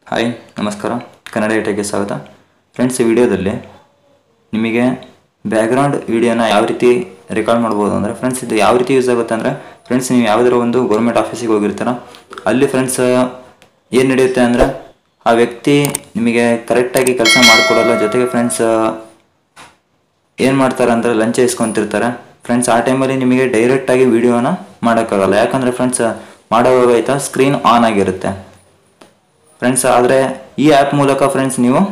hi ನಮಸ್ಕಾರ ಕನ್ನಡ ಏಟಕ್ಕೆ ಸ್ವಾಗತ friends ಈ ವಿಡಿಯೋದಲ್ಲಿ ನಿಮಗೆ ಬ್ಯಾಕ್ಗ್ರೌಂಡ್ ವಿಡಿಯೋನ ಯಾವ ರೀತಿ ರೆಕಾರ್ಡ್ ಮಾಡ್ಬೋದು ಅಂದರೆ ಫ್ರೆಂಡ್ಸ್ ಇದು ಯಾವ ರೀತಿ ಯೂಸ್ ಆಗುತ್ತೆ ಅಂದರೆ ಫ್ರೆಂಡ್ಸ್ ನೀವು ಯಾವುದಾದ್ರು ಒಂದು ಗೌರ್ಮೆಂಟ್ ಆಫೀಸಿಗೆ ಹೋಗಿರ್ತೀರ ಅಲ್ಲಿ ಫ್ರೆಂಡ್ಸ್ ಏನು ನಡೆಯುತ್ತೆ ಅಂದರೆ ಆ ವ್ಯಕ್ತಿ ನಿಮಗೆ ಕರೆಕ್ಟಾಗಿ ಕೆಲಸ ಮಾಡಿಕೊಡಲ್ಲ ಜೊತೆಗೆ ಫ್ರೆಂಡ್ಸ್ ಏನು ಮಾಡ್ತಾರೆ ಅಂದರೆ ಲಂಚ ಇಸ್ಕೊಂತಿರ್ತಾರೆ ಫ್ರೆಂಡ್ಸ್ ಆ ಟೈಮಲ್ಲಿ ನಿಮಗೆ ಡೈರೆಕ್ಟಾಗಿ ವಿಡಿಯೋನ ಮಾಡೋಕ್ಕಾಗಲ್ಲ ಯಾಕಂದರೆ ಫ್ರೆಂಡ್ಸ್ ಮಾಡೋವಾಗ ಆಯ್ತಾ ಸ್ಕ್ರೀನ್ ಆನ್ ಆಗಿರುತ್ತೆ ಫ್ರೆಂಡ್ಸ್ ಆದರೆ ಈ ಆ್ಯಪ್ ಮೂಲಕ ಫ್ರೆಂಡ್ಸ್ ನೀವು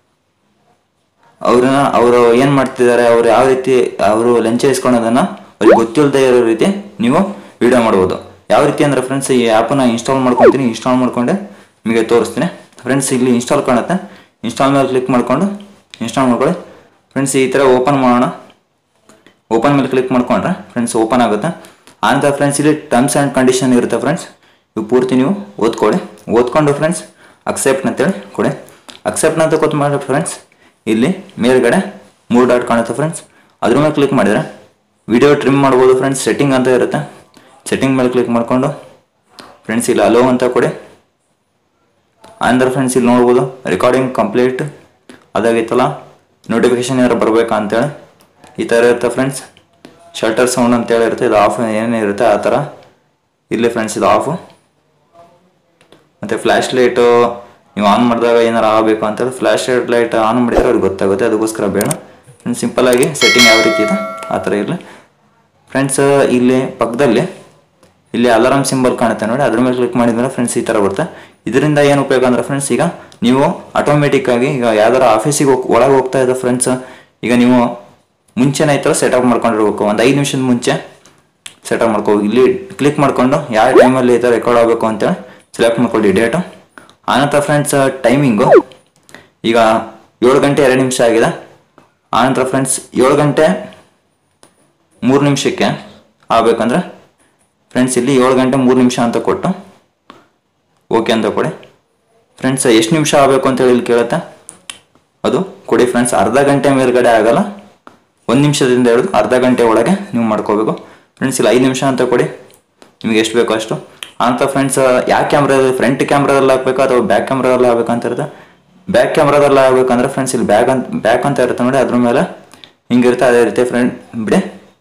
ಅವ್ರನ್ನ ಅವರು ಏನು ಮಾಡ್ತಿದ್ದಾರೆ ಅವ್ರು ಯಾವ ರೀತಿ ಅವರು ಲಂಚ ಇಸ್ಕೊಳೋದನ್ನು ಅವ್ರಿಗೆ ಗೊತ್ತಿಲ್ಲದೆ ಇರೋ ರೀತಿ ನೀವು ವಿಡಿಯೋ ಮಾಡ್ಬೋದು ಯಾವ ರೀತಿ ಅಂದರೆ ಫ್ರೆಂಡ್ಸ್ ಈ ಆ್ಯಪನ್ನ ಇನ್ಸ್ಟಾಲ್ ಮಾಡ್ಕೊತೀನಿ ಇನ್ಸ್ಟಾಲ್ ಮಾಡ್ಕೊಂಡೆ ನಿಮಗೆ ತೋರಿಸ್ತೀನಿ ಫ್ರೆಂಡ್ಸ್ ಇಲ್ಲಿ ಇನ್ಸ್ಟಾಲ್ ಕಾಣುತ್ತೆ ಇನ್ಸ್ಟಾಲ್ ಮೇಲೆ ಕ್ಲಿಕ್ ಮಾಡಿಕೊಂಡು ಇನ್ಸ್ಟಾಲ್ ಮಾಡ್ಕೊಳ್ಳಿ ಫ್ರೆಂಡ್ಸ್ ಈ ಥರ ಓಪನ್ ಮಾಡೋಣ ಓಪನ್ ಮೇಲೆ ಕ್ಲಿಕ್ ಮಾಡ್ಕೊಂಡ್ರೆ ಫ್ರೆಂಡ್ಸ್ ಓಪನ್ ಆಗುತ್ತೆ ಆನಂತರ ಫ್ರೆಂಡ್ಸ್ ಇಲ್ಲಿ ಟರ್ಮ್ಸ್ ಆ್ಯಂಡ್ ಕಂಡೀಷನ್ ಇರುತ್ತೆ ಫ್ರೆಂಡ್ಸ್ ಇವು ಪೂರ್ತಿ ನೀವು ಓದ್ಕೊಳ್ಳಿ ಓದ್ಕೊಂಡು ಫ್ರೆಂಡ್ಸ್ ಅಕ್ಸೆಪ್ಟ್ ಅಂತೇಳಿ ಕೊಡಿ ಅಕ್ಸೆಪ್ಟ್ ಅಂತ ಕೊಟ್ಟು ಮಾಡಿ ಫ್ರೆಂಡ್ಸ್ ಇಲ್ಲಿ ಮೇಲ್ಗಡೆ ಮೂರು ಡಾಟ್ ಕಾಣುತ್ತೆ ಫ್ರೆಂಡ್ಸ್ ಅದ್ರ ಮೇಲೆ ಕ್ಲಿಕ್ ಮಾಡಿದರೆ ವಿಡಿಯೋ ಟ್ರಿಮ್ ಮಾಡ್ಬೋದು ಫ್ರೆಂಡ್ಸ್ ಸೆಟ್ಟಿಂಗ್ ಅಂತ ಇರುತ್ತೆ ಸೆಟ್ಟಿಂಗ್ ಮೇಲೆ ಕ್ಲಿಕ್ ಮಾಡಿಕೊಂಡು ಫ್ರೆಂಡ್ಸ್ ಇಲ್ಲಿ ಅಲೋ ಅಂತ ಕೊಡಿ ಆನಂತರ ಫ್ರೆಂಡ್ಸ್ ಇಲ್ಲಿ ನೋಡ್ಬೋದು ರೆಕಾರ್ಡಿಂಗ್ ಕಂಪ್ಲೀಟ್ ಅದಾಗಿತ್ತಲ್ಲ ನೋಟಿಫಿಕೇಶನ್ ಏನಾರು ಬರಬೇಕಾ ಅಂತೇಳಿ ಈ ಥರ ಇರುತ್ತೆ ಫ್ರೆಂಡ್ಸ್ ಶಟರ್ ಸೌಂಡ್ ಅಂತೇಳಿ ಇರುತ್ತೆ ಇದು ಆಫ್ ಏನೇ ಇರುತ್ತೆ ಆ ಥರ ಇಲ್ಲಿ ಫ್ರೆಂಡ್ಸ್ ಇದು ಆಫು ಮತ್ತು ಫ್ಲ್ಯಾಶ್ ಲೈಟು ನೀವು ಆನ್ ಮಾಡಿದಾಗ ಏನಾರು ಆಗಬೇಕು ಅಂತೇಳಿ ಫ್ಲ್ಯಾಶ್ ಲೈಟ್ ಆನ್ ಮಾಡಿದರೆ ಅವ್ರಿಗೆ ಗೊತ್ತಾಗುತ್ತೆ ಅದಕ್ಕೋಸ್ಕರ ಬೇಡ ಫ್ರೆಂಡ್ಸ್ ಸಿಂಪಲ್ಲಾಗಿ ಸೆಟ್ಟಿಂಗ್ ಯಾವ ರೀತಿ ಇದೆ ಆ ಥರ ಇರಲಿ ಫ್ರೆಂಡ್ಸ್ ಇಲ್ಲಿ ಪಕ್ಕದಲ್ಲಿ ಇಲ್ಲಿ ಅಲಾರಾಮ್ ಸಿಂಬಲ್ ಕಾಣುತ್ತೆ ನೋಡಿ ಅದ್ರ ಮೇಲೆ ಕ್ಲಿಕ್ ಮಾಡಿದ್ರೆ ಫ್ರೆಂಡ್ಸ್ ಈ ಥರ ಬರುತ್ತೆ ಇದರಿಂದ ಏನು ಉಪಯೋಗ ಅಂದರೆ ಫ್ರೆಂಡ್ಸ್ ಈಗ ನೀವು ಆಟೋಮೆಟಿಕ್ ಆಗಿ ಈಗ ಯಾವ್ದಾರ ಆಫೀಸಿಗೆ ಹೋಗಿ ಒಳಗೆ ಹೋಗ್ತಾ ಇದ್ದ ಫ್ರೆಂಡ್ಸ್ ಈಗ ನೀವು ಮುಂಚೆನೇ ಈ ಥರ ಸೆಟಪ್ ಮಾಡ್ಕೊಂಡಿರ್ಬೇಕು ಒಂದು ಐದು ನಿಮಿಷದ ಮುಂಚೆ ಸೆಟಪ್ ಮಾಡ್ಕೋ ಇಲ್ಲಿ ಕ್ಲಿಕ್ ಮಾಡ್ಕೊಂಡು ಯಾವ ಟೈಮಲ್ಲಿ ಈ ಥರ ರೆಕಾರ್ಡ್ ಆಗಬೇಕು ಅಂತೇಳಿ ಸೆಲೆಕ್ಟ್ ಮಾಡ್ಕೊಳ್ಳಿ ಡೇಟು ಆನಂತರ ಫ್ರೆಂಡ್ಸ್ ಟೈಮಿಂಗು ಈಗ ಏಳು ಗಂಟೆ ಎರಡು ನಿಮಿಷ ಆಗಿದೆ ಆನಂತರ ಫ್ರೆಂಡ್ಸ್ ಏಳು ಗಂಟೆ ಮೂರು ನಿಮಿಷಕ್ಕೆ ಆಗಬೇಕಂದ್ರೆ ಫ್ರೆಂಡ್ಸ್ ಇಲ್ಲಿ ಏಳು ಗಂಟೆ ಮೂರು ನಿಮಿಷ ಅಂತ ಕೊಟ್ಟು ಓಕೆ ಅಂತ ಕೊಡಿ ಫ್ರೆಂಡ್ಸ್ ಎಷ್ಟು ನಿಮಿಷ ಆಗಬೇಕು ಅಂತೇಳಿ ಇಲ್ಲಿ ಕೇಳುತ್ತೆ ಅದು ಕೊಡಿ ಫ್ರೆಂಡ್ಸ್ ಅರ್ಧ ಗಂಟೆ ಮೇಲ್ಗಡೆ ಆಗಲ್ಲ ಒಂದು ನಿಮಿಷದಿಂದ ಹಿಡಿದು ಅರ್ಧ ಗಂಟೆ ಒಳಗೆ ನೀವು ಮಾಡ್ಕೋಬೇಕು ಫ್ರೆಂಡ್ಸ್ ಇಲ್ಲಿ ಐದು ನಿಮಿಷ ಅಂತ ಕೊಡಿ ನಿಮಗೆ ಎಷ್ಟು ಬೇಕೋ ಅಷ್ಟು ಅಂತ ಫ್ರೆಂಡ್ಸ್ ಯಾವ ಕ್ಯಾಮ್ರಾದಲ್ಲಿ ಫ್ರಂಟ್ ಕ್ಯಾಮ್ರಾದಲ್ಲಿ ಹಾಕ್ಬೇಕು ಅಥವಾ ಬ್ಯಾಕ್ ಕ್ಯಾಮ್ರಾದಲ್ಲಿ ಹಾಕ್ಬೇಕು ಅಂತ ಇರುತ್ತೆ ಬ್ಯಾಕ್ ಕ್ಯಾಮ್ರಾದಲ್ಲಿ ಆಗ್ಬೇಕಂದ್ರೆ ಫ್ರೆಂಡ್ಸ್ ಇಲ್ಲಿ ಬ್ಯಾಕ್ ಅಂತ ಬ್ಯಾಕ್ ಅಂತ ಇರುತ್ತೆ ನೋಡಿ ಅದ್ರ ಮೇಲೆ ಹಿಂಗಿರುತ್ತೆ ಅದೇ ರೀತಿ ಫ್ರೆಂಡ್ ಬಿಡಿ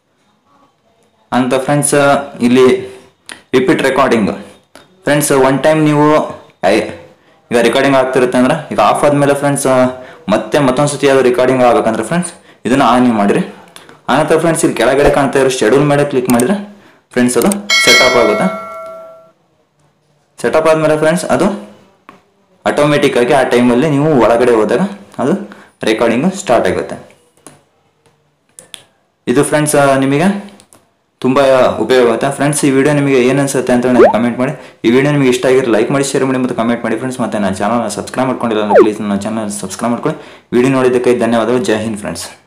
ಅಂತ ಫ್ರೆಂಡ್ಸ್ ಇಲ್ಲಿ repeat recording friends one time ನೀವು ಐ- ಈಗ ರೆಕಾರ್ಡಿಂಗ್ ಆಗ್ತಿರುತ್ತೆ ಅಂದ್ರೆ ಈಗ ಆಫ್ ಆದಮೇಲೆ ಫ್ರೆಂಡ್ಸ್ ಮತ್ತೆ ಮತ್ತೊಂದು ಸತಿ ಅದು ರೆಕಾರ್ಡಿಂಗ್ ಆಗ್ಬೇಕಂದ್ರೆ ಫ್ರೆಂಡ್ಸ್ ಇದನ್ನು ಆನ್ ಮಾಡಿರಿ ಆನಂತರ ಫ್ರೆಂಡ್ಸ್ ಇಲ್ಲಿ ಕೆಳಗಡೆ ಕಾಣ್ತಾ ಇರೋ ಶೆಡ್ಯೂಲ್ ಮೇಲೆ ಕ್ಲಿಕ್ ಮಾಡಿದ್ರೆ ಫ್ರೆಂಡ್ಸ್ ಅದು ಸೆಟಪ್ ಆಗುತ್ತೆ ಸೆಟಪ್ ಆದಮೇಲೆ ಫ್ರೆಂಡ್ಸ್ ಅದು ಆಟೋಮೆಟಿಕ್ ಆಗಿ ಆ ಟೈಮಲ್ಲಿ ನೀವು ಒಳಗಡೆ ಹೋದಾಗ ಅದು ರೆಕಾರ್ಡಿಂಗು ಸ್ಟಾರ್ಟ್ ಆಗುತ್ತೆ ಇದು ಫ್ರೆಂಡ್ಸ್ ನಿಮಗೆ ತುಂಬ ಉಪಯೋಗ ಆಗುತ್ತೆ ಫ್ರೆಂಡ್ಸ್ ಈ ವಿಡಿಯೋ ನಿಮಗೆ ಏನು ಅನ್ಸುತ್ತೆ ಅಂತ ನನಗೆ ಕಮೆಂಟ್ ಮಾಡಿ ಈ ವಿಡಿಯೋ ನಿಮಗೆ ಇಷ್ಟ ಆಗಿರೋ ಲೈಕ್ ಮಾಡಿ ಶೇರ್ ಮಾಡಿ ಮತ್ತು ಕಮೆಂಟ್ ಮಾಡಿ ಫ್ರೆಂಡ್ಸ್ ಮತ್ತು ನನ್ನ ಚಾನಲ್ನ ಸಬ್ಸ್ಕ್ರೈಬ್ ಮಾಡ್ಕೊಂಡಿಲ್ಲ ಪ್ಲೀಸ್ ನನ್ನ ಚಾನಲ್ ಸಬ್ಸ್ಕ್ರೈಬ್ ಮಾಡ್ಕೊಳ್ಳಿ ವಿಡಿಯೋ ನೋಡಿದ್ದಕ್ಕೆ ಧನ್ಯವಾದಗಳು ಜೈ ಹಿಂದ್ ಫ್ರೆಂಡ್ಸ್